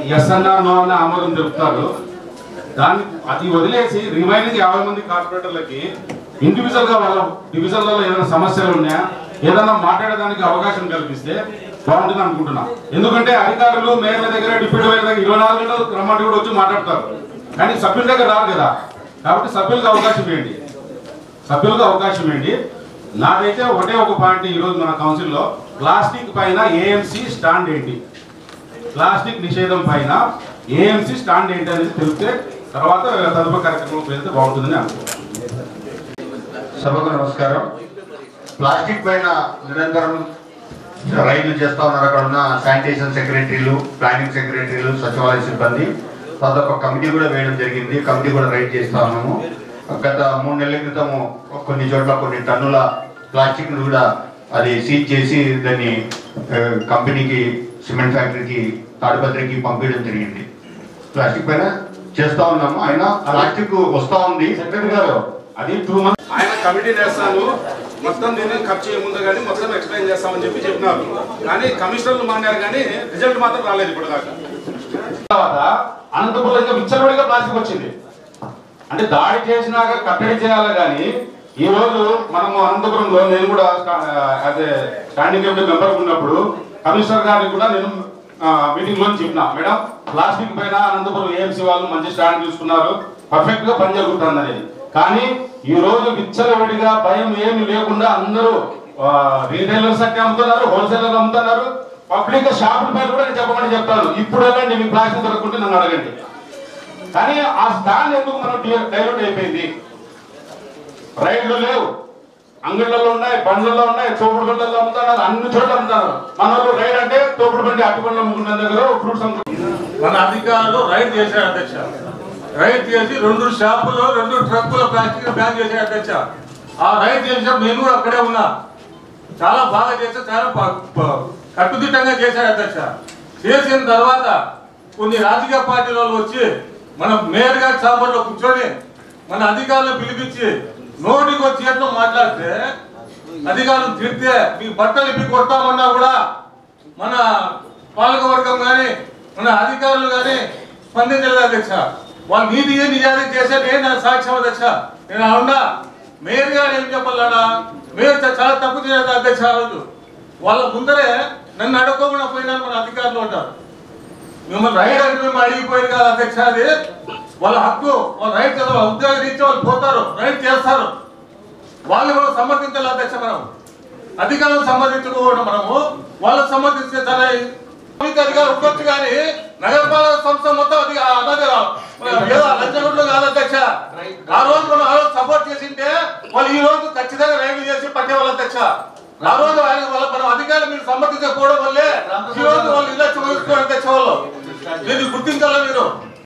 SNR no అని ఆమోదం చెప్తారు దాన్ని అది వదిలేసి రిమైనింగ్ యాభై మంది కార్పొరేటర్లకి ఇండివిజువల్ గా వాళ్ళ డివిజన్లలో ఏదైనా సమస్యలు ఉన్నాయా ఏదైనా మాట్లాడడానికి అవకాశం కల్పిస్తే బాగుంటుంది అనుకుంటున్నా ఎందుకంటే అధికారులు మేయర్ల దగ్గర డిప్యూటీ మేయర్ దగ్గర ఇరవై నాలుగు గంటలు రమ్మంటే కూడా వచ్చి మాట్లాడతారు కానీ సభ్యుల దగ్గర రారు కదా కాబట్టి సభ్యులకు అవకాశం ఇవ్వండి సభ్యులకు అవకాశం ఇవ్వండి నాదైతే ఒకటే ఒక పాయింట్ ఈరోజు మన కౌన్సిల్లో ప్లాస్టిక్ పైన ఏఎంసీ స్టాండ్ ఏంటి ప్లాస్టిక్ నిషేధం పైన ఏఎంసీ స్టాండ్ ఏంటి అనేది తెలిస్తే తర్వాత తదుపరి కార్యక్రమం వెళ్తే బాగుంటుందని అనుకుంటున్నాను సభకు నమస్కారం ప్లాస్టిక్ పైన నిరంతరం రైళ్లు చేస్తా ఉన్నారు అక్కడ ఉన్న శానిటేషన్ సెక్రటరీలు ప్లానింగ్ సెక్రటరీలు సచివాలయ సిబ్బంది తర్వాత ఒక కమిటీ కూడా వేయడం జరిగింది కమిటీ కూడా రైడ్ చేస్తా ఉన్నాము గత మూడు నెలల క్రితము కొన్ని చోట్ల కొన్ని టన్నుల ప్లాస్టిక్ కూడా అది సీజ్ చేసి దాన్ని ఆ, కంపెనీకి సిమెంట్ ఫ్యాక్టరీకి తాడిపత్రికి పంపించడం జరిగింది ప్లాస్టిక్ పైన చేస్తా ఉన్నాము అయినా ప్లాస్టిక్ వస్తా ఉంది సెక్రటరీ గారు అది టూ మంత్స్ ఆయన కమిటీ వేస్తాను మొత్తం దీన్ని ఖర్చు ఏముందో కానీ మొత్తం ఎక్స్ప్లెయిన్ చేస్తామని చెప్పి చెప్పినారు కానీ కమిషనర్లు మాన్నారు కానీ రిజల్ట్ మాత్రం రాలేదు ఇప్పుడు దాకా తర్వాత అనంతపురంలో ఇంకా విచ్చలవిడిగా ప్లాస్టిక్ వచ్చింది అంటే దాడి చేసినాక కట్టడి చేయాలి కానీ ఈ రోజు మనము అనంతపురంలో నేను కూడా as a standing committee member ఉన్నప్పుడు కమిషనర్ గారికి కూడా నేను మీటింగ్ లో చెప్పిన మేడం ప్లాస్టిక్ పైన అనంతపురం ఏఎంసీ వాళ్ళు మంచి స్టాండ్ తీసుకున్నారు పర్ఫెక్ట్ గా పని జరుగుతుంది అనేది కానీ ఈ రోజు విచ్చలవిడిగా భయం ఏమి లేకుండా అందరూ రీటైలర్స్ అట్టే అమ్ముతున్నారు హోల్సేలర్ అమ్ముతున్నారు పబ్లిక్ షాపుల పైన కూడా నేను చెప్పమని చెప్తాను ఇప్పుడు వెళ్ళండి మీ ప్లాస్టిక్ దొరకకుంటే నన్ను అడగండి కానీ ఆ స్టాండ్ ఎందుకు మనం డైవర్ట్ అయిపోయింది రైళ్లు లేవు అంగళ్ళలో ఉన్నాయి బండ్లలో ఉన్నాయి తోపుడు బండ్లలో అమ్ముతున్నారు అన్ని చోట్ల అమ్ముతున్నారు మన వాళ్ళు రైడ్ అంటే తోపుడు బండి అట్టి బండ్లు అమ్ముకున్న దగ్గర ఫ్రూట్స్ అమ్ముకుంటారు మన అధికారులు రైడ్ చేశారు అధ్యక్ష రైడ్ చేసి రెండు షాపులు రెండు ట్రక్కుల ప్లాస్టిక్ బ్యాన్ చేశారు అధ్యక్ష ఆ రైడ్ చేసిన మేము కూడా అక్కడే ఉన్నా చాలా బాగా చేస్తే చాలా ప- ప- కట్టుదిట్టంగా చేశారు అధ్యక్ష చేసిన తర్వాత కొన్ని రాజకీయ పార్టీల వాళ్ళు వచ్చి మన మేయర్ గారి చాంబర్లో కూర్చొని మన అధికారులను పిలిపించి నోటికి వచ్చేట్లు మాట్లాడితే అధికారులు తిడితే మీ బట్టలు ఇప్పి కొడతామన్నా కూడా మన పాలకవర్గం కానీ మన అధికారులు కానీ స్పందించలేదు అధ్యక్ష వాళ్ళు నీతి నిజానికి చేసే నేను నా సాక్ష్యం అధ్యక్ష నేను అవునా మేయర్ గారు ఏం చెప్పాలన్నా మేయర్ చ- చాలా తప్పు చేయలేదు అధ్యక్ష ఆ రోజు వాళ్ళ ముందరే నన్ను అడగకుండా పోయినారు మన అధికారులు అంటారు మిమ్మల్ని రైడ్ అంటే మేము అడిగిపోయింది కాదు అధ్యక్ష అది వాళ్ళ హక్కు వాళ్ళ రైట్ చదవ ఉద్యోగ రీత్యా వాళ్ళు పోతారు రైట్ చేస్తారు వాళ్ళు కూడా సమర్థించాలి అధ్యక్ష మనం అధికారులు సమర్థించకపోవడం మనము వాళ్ళకి సమర్థిస్తే చాలా అధికారిగా ఉండొచ్చు కానీ నగరపాలక సంస్థ మొత్తం అది అన్నది ఏదో లంచగొడ్లు కాదు అధ్యక్ష ఆ రోజు మనం ఆ రోజు సపోర్ట్ చేసింటే వాళ్ళు ఈ రోజు ఖచ్చితంగా రైలు చేసి పట్టేవాళ్ళు అధ్యక్ష ఆ రోజు ఆయన వాళ్ళ మనం అధికారులు మీరు సమ్మతించకపోవడం వల్లే ఈ రోజు వాళ్ళు ఇలా చూపించుకోవడం అధ్యక్ష వాళ్ళు దీన్ని గుర్తించాలి మీరు